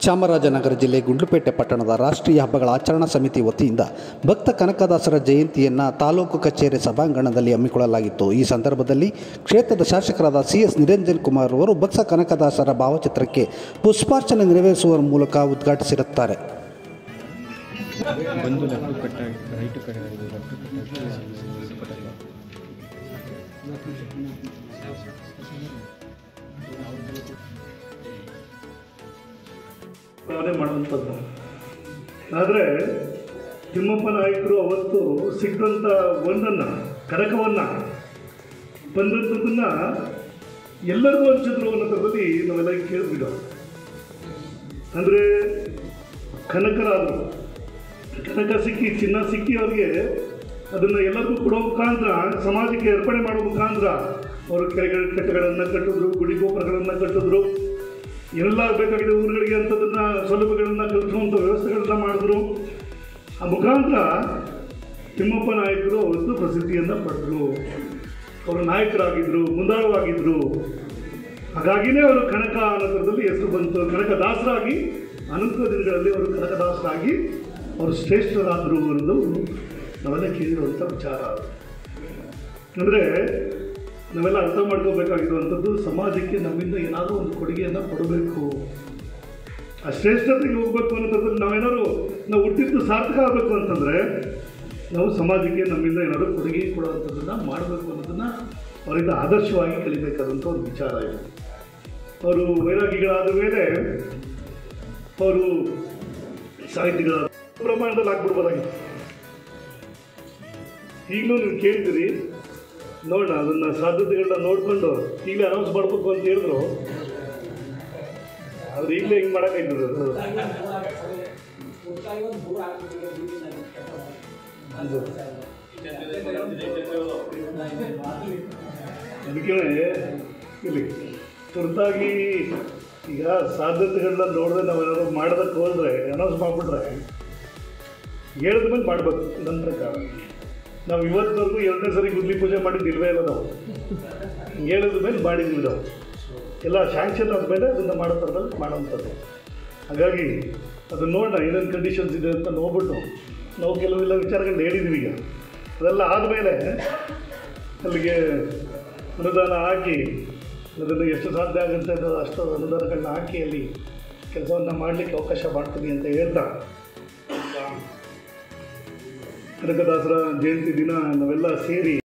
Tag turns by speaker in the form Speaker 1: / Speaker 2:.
Speaker 1: ಚಾಮರಾಜನಗರ ಜಿಲ್ಲೆ ಗುಂಡ್ಲುಪೇಟೆ ಪಟ್ಟಣದ ರಾಷ್ಟ್ರೀಯ ಹಬ್ಬಗಳ ಆಚರಣಾ ಸಮಿತಿ ವತಿಯಿಂದ ಭಕ್ತ ಕನಕದಾಸರ ಜಯಂತಿಯನ್ನು ತಾಲೂಕು ಕಚೇರಿ ಸಭಾಂಗಣದಲ್ಲಿ ಹಮ್ಮಿಕೊಳ್ಳಲಾಗಿತ್ತು ಈ ಸಂದರ್ಭದಲ್ಲಿ ಕ್ಷೇತ್ರದ ಶಾಸಕರಾದ ಸಿ ಎಸ್ ನಿರಂಜನ್ ಕುಮಾರ್ ಅವರು ಭಕ್ತ ಕನಕದಾಸರ ಭಾವಚಿತ್ರಕ್ಕೆ ಪುಷ್ಪಾರ್ಚನೆ ನೆರವೇರಿಸುವ ಮೂಲಕ ಉದ್ಘಾಟಿಸಿರುತ್ತಾರೆ
Speaker 2: ಬಂದು ಲೆಫ್ಟ್ ಕಟ್ಟಾಗಿ ರೈಟ್ ಕಡೆ ಇದು ಲೆಫ್ಟ್ ಕಟ್ಟಾಗಿ ಕಟ್ಟಲ್ಲ
Speaker 3: ಭಾವನೆ ಮಾಡುವಂಥದ್ದು ಆದರೆ ತಿಮ್ಮಪ್ಪ ನಾಯಕರು ಅವತ್ತು ಸಿಕ್ಕಂಥ ಒಂದನ್ನು ಕನಕವನ್ನು ಬಂದಂಥದ್ದನ್ನು ಎಲ್ಲರಿಗೂ ಹಂಚಿದ್ರು ಅನ್ನೋದ್ರಲ್ಲಿ ನಾವೆಲ್ಲ ಕೇಳಿಬಿಡೋ ಅಂದರೆ ಕನಕರಾದರು ಕನಕ ಸಿಕ್ಕಿ ಚಿನ್ನ ಸಿಕ್ಕಿ ಅವರಿಗೆ ಅದನ್ನು ಎಲ್ಲರಿಗೂ ಕೊಡೋ ಮುಖಾಂತರ ಸಮಾಜಕ್ಕೆ ಅರ್ಪಣೆ ಮಾಡೋ ಮುಖಾಂತರ ಅವರು ಕೆರೆಗಳ ಕಟ್ಟೆಗಳನ್ನು ಕಟ್ಟಿದ್ರು ಗುಡಿ ಗೋಪುರಗಳನ್ನು ಕಟ್ಟಿದ್ರು ಎಲ್ಲ ಬೇಕಾಗಿದೆ ಊರುಗಳಿಗೆ ಅಂಥದ್ದನ್ನು ಸೌಲಭ್ಯಗಳನ್ನು ಕಲ್ಪಿಸುವಂಥ ವ್ಯವಸ್ಥೆಗಳನ್ನ ಮಾಡಿದ್ರು ಆ ಮುಖಾಂತರ ತಿಮ್ಮಪ್ಪ ನಾಯಕರು ಅವತ್ತು ಪ್ರಸಿದ್ಧಿಯನ್ನು ಪಡೆದರು ಅವರು ನಾಯಕರಾಗಿದ್ದರು ಮುಂದಾಳವಾಗಿದ್ದರು ಹಾಗಾಗಿನೇ ಅವರು ಕನಕ ಅನ್ನೋದ್ರಲ್ಲಿ ಹೆಸರು ಬಂತು ಕನಕದಾಸರಾಗಿ ಅನಂತ ದಿನಗಳಲ್ಲಿ ಅವರು ಕನಕದಾಸರಾಗಿ ಅವರು ಶ್ರೇಷ್ಠರಾದರು ಅನ್ನೋದು ನಾವೆಲ್ಲ ಕೇಳಿರುವಂಥ ವಿಚಾರ ಅಂದರೆ ನಾವೆಲ್ಲ ಅರ್ಥ ಮಾಡ್ಕೋಬೇಕಾಗಿರುವಂಥದ್ದು ಸಮಾಜಕ್ಕೆ ನಮ್ಮಿಂದ ಏನಾದರೂ ಒಂದು ಕೊಡುಗೆಯನ್ನು ಕೊಡಬೇಕು ಆ ಶ್ರೇಷ್ಠತೆಗೆ ಹೋಗ್ಬೇಕು ಅನ್ನೋದ್ರಲ್ಲಿ ನಾವೇನಾದ್ರು ನಾವು ಹುಟ್ಟಿದ್ದು ಸಾರ್ಥಕ ಆಗಬೇಕು ಅಂತಂದರೆ ನಾವು ಸಮಾಜಕ್ಕೆ ನಮ್ಮಿಂದ ಏನಾದರೂ ಕೊಡುಗೆ ಕೊಡುವಂಥದ್ದನ್ನು ಮಾಡಬೇಕು ಅನ್ನೋದನ್ನು ಅವರಿಂದ ಆದರ್ಶವಾಗಿ ಕಲಿಬೇಕಾದಂಥ ಒಂದು ವಿಚಾರ ಇದೆ ಅವರು ವೈರಾಗಿಗಳಾದ ಮೇಲೆ ಅವರು ಸಾಹಿತಿಗಳ ಪ್ರಮಾಣದಲ್ಲಿ ಹಾಕ್ಬಿಡ್ಬೋದಾಗಿತ್ತು ಈಗಲೂ ನೀವು ಕೇಳಿದಿರಿ ನೋಡೋಣ ಅದನ್ನು ಸಾಧ್ಯತೆಗಳನ್ನ ನೋಡಿಕೊಂಡು ಈಗಲೇ ಅನೌನ್ಸ್ ಮಾಡಬೇಕು ಅಂತ ಹೇಳಿದ್ರು ಆದ್ರೆ ಈಗಲೇ ಹಿಂಗೆ ಮಾಡೋಕ್ಕಾಗ್ತದೆ ಅದು ಅದಕ್ಕೆ ಇಲ್ಲಿ ತುರ್ತಾಗಿ ಈಗ ಸಾಧ್ಯತೆಗಳನ್ನ ನೋಡಿದ್ರೆ ನಾವೇನಾದ್ರು ಮಾಡೋದಕ್ಕೆ ಹೋದ್ರೆ ಅನೌನ್ಸ್ ಮಾಡಿಬಿಟ್ರೆ ಹೇಳಿದ ಮೇಲೆ ಮಾಡ್ಬೇಕು ನನ್ನ ಪ್ರಕಾರ ನಾವು ಇವತ್ತಿನವರೆಗೂ ಎರಡನೇ ಸರಿ ಗುದ್ಲಿ ಪೂಜೆ ಮಾಡಿದ್ದಿಲ್ವೇ ಇಲ್ಲ ನಾವು ಹೇಳಿದ ಮೇಲೆ ಮಾಡಿದ್ವಿ ನಾವು ಎಲ್ಲ ಶಾಂಕ್ಷನ್ ಆದಮೇಲೆ ಅದನ್ನು ಮಾಡೋ ಥರದಲ್ಲಿ ಮಾಡೋವಂಥದ್ದು ಹಾಗಾಗಿ ಅದನ್ನ ನೋಡೋಣ ಏನೇನು ಕಂಡೀಷನ್ಸ್ ಇದೆ ಅಂತ ನೋಡ್ಬಿಟ್ಟು ನಾವು ಕೆಲವೆಲ್ಲ ವಿಚಾರಗಳನ್ನ ಹೇಳಿದ್ವಿ ಈಗ ಅದೆಲ್ಲ ಆದಮೇಲೆ ಅಲ್ಲಿಗೆ ಅನುದಾನ ಹಾಕಿ ಅದನ್ನು ಎಷ್ಟು ಸಾಧ್ಯ ಆಗುತ್ತೆ ಅದು ಅಷ್ಟು ಅನುದಾನಗಳನ್ನ ಹಾಕಿ ಅಲ್ಲಿ ಕೆಲಸವನ್ನು ಮಾಡಲಿಕ್ಕೆ ಅವಕಾಶ ಮಾಡ್ತೀನಿ ಅಂತ ಹೇಳ್ತಾ ಕನಕದಾಸರ ಜಯಂತಿ ದಿನ ನಾವೆಲ್ಲ ಸೇರಿ